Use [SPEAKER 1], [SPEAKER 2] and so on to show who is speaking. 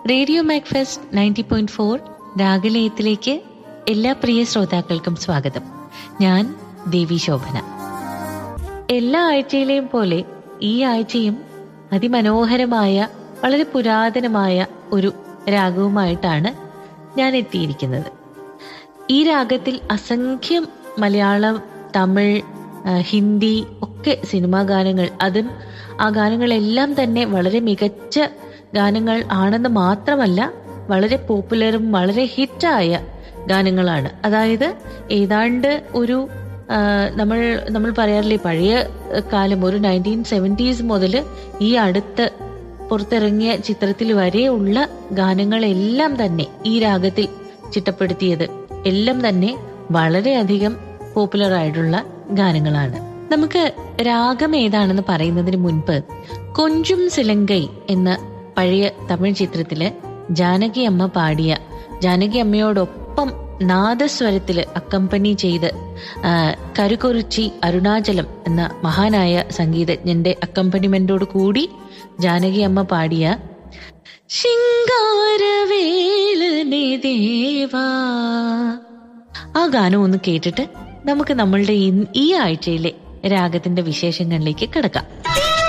[SPEAKER 1] radio Macfast ninety point four രാഗലയത്തിലേക്ക് എല്ലാ പ്രിയ ശ്രോതാക്കൾക്കും സ്വാഗതം ഞാൻ ദേവി ശോഭന എല്ലാ ആഴ്ചയിലെയും പോലെ ഈ ആഴ്ചയും അതിമനോഹരമായ വളരെ പുരാതനമായ ഒരു രാഗവുമായിട്ടാണ് ഞാൻ എത്തിയിരിക്കുന്നത് ഈ രാഗത്തിൽ അസംഖ്യം മലയാളം തമിഴ് ആ, ഹിന്ദി ഒക്കെ സിനിമാ ഗാനങ്ങൾ അതും ആ ഗാനങ്ങളെല്ലാം തന്നെ വളരെ മികച്ച ഗാനങ്ങൾ ആണെന്ന് മാത്രമല്ല വളരെ പോപ്പുലറും വളരെ ഹിറ്റായ ഗാനങ്ങളാണ് അതായത് ഏതാണ്ട് ഒരു ആ, നമ്മൾ നമ്മൾ പറയാറില്ലേ പഴയ കാലം ഒരു നയൻറ്റീൻ സെവൻറ്റീസ് മുതൽ ഈ അടുത്ത് പുറത്തിറങ്ങിയ ചിത്രത്തിൽ വരെയുള്ള ഗാനങ്ങളെല്ലാം തന്നെ ഈ രാഗത്തിൽ ചിട്ടപ്പെടുത്തിയത് എല്ലാം തന്നെ വളരെയധികം പോപ്പുലർ ആയിട്ടുള്ള ഗാനങ്ങളാണ് നമുക്ക് രാഗം ഏതാണെന്ന് പറയുന്നതിന് മുൻപ് കൊഞ്ചും സിലങ്കൈ എന്ന പഴയ തമിഴ് ചിത്രത്തില് ജാനകി അമ്മ പാടിയ ജാനകി അമ്മയോടൊപ്പം നാദസ്വരത്തില് അക്കമ്പനി ചെയ്ത് ആ, കരുകൊരുച്ചി അരുണാചലം എന്ന മഹാനായ സംഗീതജ്ഞന്റെ അക്കമ്പനിമെന്റോട് കൂടി ജാനകി അമ്മ പാടിയ ശിങ്കാരവേളനെ ദേവാ ആ ഗാനം ഒന്ന് കേട്ടിട്ട് നമുക്ക് നമ്മളുടെ ഇൻ- ഈ ആഴ്ചയിലെ രാഗത്തിന്റെ വിശേഷങ്ങളിലേക്ക് കിടക്കാം